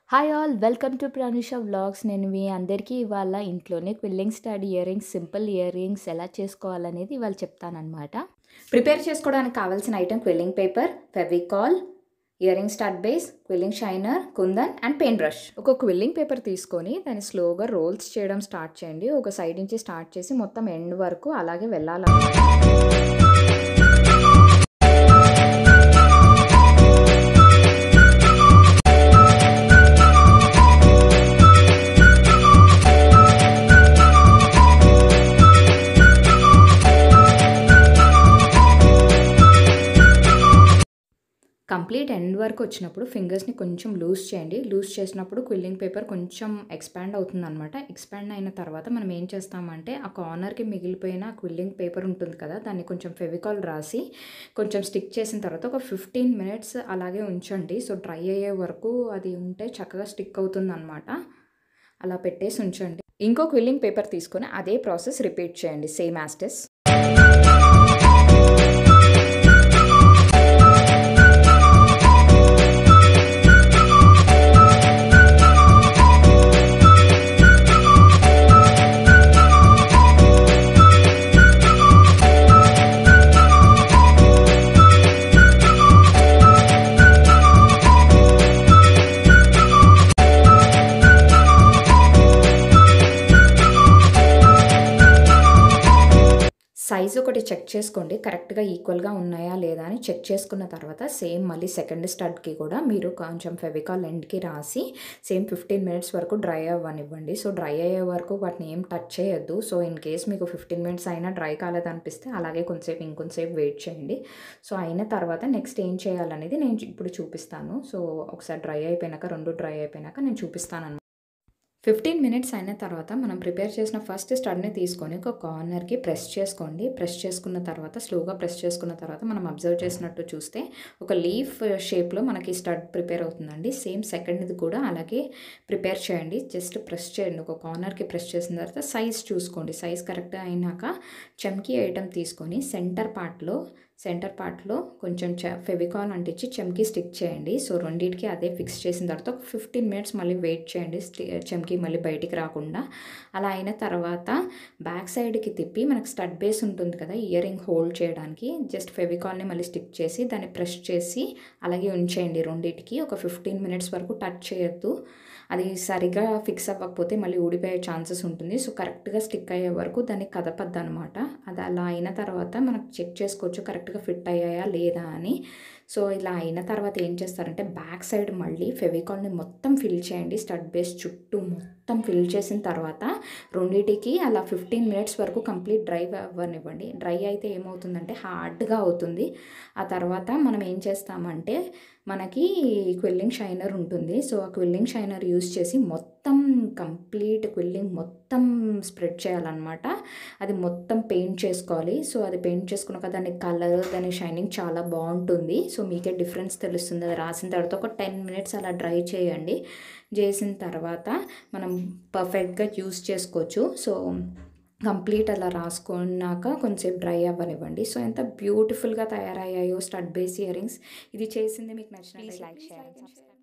hi all welcome to Pranusha vlogs నేను మీ అందరికీ ఇవాళ ఇంట్లోనే quilling stud earrings simple earrings ఎలా చేసుకోవాలనేది ఇవాళ చెప్తానమాట ప్రిపేర్ చేసుకోవడానికి కావాల్సిన item quilling paper Fevicol earring stud base quilling shiner kundan and paint brush ఒక క్విల్లింగ్ పేపర్ తీసుకొని దాన్ని స్లోగా రోల్స్ చేయడం స్టార్ట్ చేయండి ఒక సైడ్ నుంచి స్టార్ట్ చేసి మొత్తం ఎండ్ వరకు అలాగే వెళ్ళాలి కంప్లీట్ ఎండ్ వరకు వచ్చినప్పుడు ఫింగర్స్ని కొంచెం లూజ్ చేయండి లూజ్ చేసినప్పుడు క్విల్లింగ్ పేపర్ కొంచెం ఎక్స్పాండ్ అవుతుంది అనమాట ఎక్స్పాండ్ అయిన తర్వాత మనం ఏం చేస్తామంటే ఆ కార్నర్కి మిగిలిపోయిన క్విల్లింగ్ పేపర్ ఉంటుంది కదా దాన్ని కొంచెం ఫెవికాల్ రాసి కొంచెం స్టిక్ చేసిన తర్వాత ఒక ఫిఫ్టీన్ మినిట్స్ అలాగే ఉంచండి సో డ్రై అయ్యే వరకు అది ఉంటే చక్కగా స్టిక్ అవుతుంది అనమాట అలా పెట్టేసి ఉంచండి ఇంకో క్విల్లింగ్ పేపర్ తీసుకొని అదే ప్రాసెస్ రిపీట్ చేయండి సేమ్ యాస్టెస్ సైజ్ ఒకటి చెక్ చేసుకోండి కరెక్ట్గా ఈక్వల్గా ఉన్నాయా లేదా అని చెక్ చేసుకున్న తర్వాత సేమ్ మళ్ళీ సెకండ్ స్టడ్కి కూడా మీరు కొంచెం ఫెవికాల్ ఎండ్కి రాసి సేమ్ ఫిఫ్టీన్ మినిట్స్ వరకు డ్రై అవ్వనివ్వండి సో డ్రై అయ్యే వరకు వాటిని ఏం టచ్ చేయొద్దు సో ఇన్ కేస్ మీకు ఫిఫ్టీన్ మినిట్స్ అయినా డ్రై కాలేదనిపిస్తే అలాగే కొంతసేపు ఇంకొంతసేపు వెయిట్ చేయండి సో అయిన తర్వాత నెక్స్ట్ ఏం చేయాలనేది నేను ఇప్పుడు చూపిస్తాను సో ఒకసారి డ్రై అయిపోయినాక రెండు డ్రై అయిపోయినాక నేను చూపిస్తాను ఫిఫ్టీన్ మినిట్స్ అయిన తర్వాత మనం ప్రిపేర్ చేసిన ఫస్ట్ స్టడ్ని తీసుకొని ఒక కార్నర్కి ప్రెస్ చేసుకోండి ప్రెస్ చేసుకున్న తర్వాత స్లోగా ప్రెస్ చేసుకున్న తర్వాత మనం అబ్జర్వ్ చేసినట్టు చూస్తే ఒక లీఫ్ షేప్లో మనకి స్టడ్ ప్రిపేర్ అవుతుందండి సేమ్ సెకండ్ది కూడా అలాగే ప్రిపేర్ చేయండి జస్ట్ ప్రెస్ చేయండి ఒక కార్నర్కి ప్రెస్ చేసిన తర్వాత సైజ్ చూసుకోండి సైజ్ కరెక్ట్గా అయినాక చెమ్కీ ఐటమ్ తీసుకొని సెంటర్ పార్ట్లో సెంటర్ పార్ట్లో కొంచెం చ ఫెవికాల్ అంటించి చెమ్కి స్టిక్ చేయండి సో రెండింటికి అదే ఫిక్స్ చేసిన తర్వాత ఒక ఫిఫ్టీన్ మినిట్స్ మళ్ళీ వెయిట్ చేయండి చెమ్కి మళ్ళీ బయటికి రాకుండా అలా అయిన తర్వాత బ్యాక్ సైడ్కి తిప్పి మనకు స్టడ్ బేస్ ఉంటుంది కదా ఇయర్ రింగ్ హోల్డ్ చేయడానికి జస్ట్ ఫెవికాల్ని మళ్ళీ స్టిక్ చేసి దాన్ని ప్రెస్ చేసి అలాగే ఉంచేయండి రెండింటికి ఒక ఫిఫ్టీన్ మినిట్స్ వరకు టచ్ చేయొద్దు అది సరిగా ఫిక్స్ అవ్వకపోతే మళ్ళీ ఊడిపోయే ఛాన్సెస్ ఉంటుంది సో కరెక్ట్గా స్టిక్ అయ్యే వరకు దాన్ని కదపద్దు అనమాట అది అలా అయిన తర్వాత మనకు చెక్ చేసుకోవచ్చు కరెక్ట్గా ఫిట్ అయ్యాయా లేదా అని సో ఇలా అయిన తర్వాత ఏం చేస్తారంటే బ్యాక్ సైడ్ మళ్ళీ ఫెవికాల్ని మొత్తం ఫిల్ చేయండి స్టడ్ బేస్ చుట్టూ మొత్తం ఫిల్ చేసిన తర్వాత రెండింటికి అలా ఫిఫ్టీన్ మినిట్స్ వరకు కంప్లీట్ డ్రై అవ్వనివ్వండి డ్రై అయితే ఏమవుతుందంటే హార్డ్గా అవుతుంది ఆ తర్వాత మనం ఏం చేస్తామంటే మనకి క్విల్లింగ్ షైనర్ ఉంటుంది సో ఆ క్విల్లింగ్ షైనర్ యూస్ చేసి మొత్తం కంప్లీట్ క్విల్లింగ్ మొత్తం స్ప్రెడ్ చేయాలన్నమాట అది మొత్తం పెయింట్ చేసుకోవాలి సో అది పెయింట్ చేసుకున్నాక దాని కలర్ దాని షైనింగ్ చాలా బాగుంటుంది సో మీకే డిఫరెన్స్ తెలుస్తుంది అది రాసిన తర్వాత ఒక టెన్ మినిట్స్ అలా డ్రై చేయండి చేసిన తర్వాత మనం పర్ఫెక్ట్గా యూస్ చేసుకోవచ్చు సో కంప్లీట్ అలా రాసుకున్నాక కొంచెంసేపు డ్రై అవ్వనివ్వండి సో ఎంత బ్యూటిఫుల్గా తయారయ్యాయో స్టడ్ బేస్ ఇయర్ రింగ్స్ ఇది చేసింది మీకు నచ్చిన లైక్ షేర్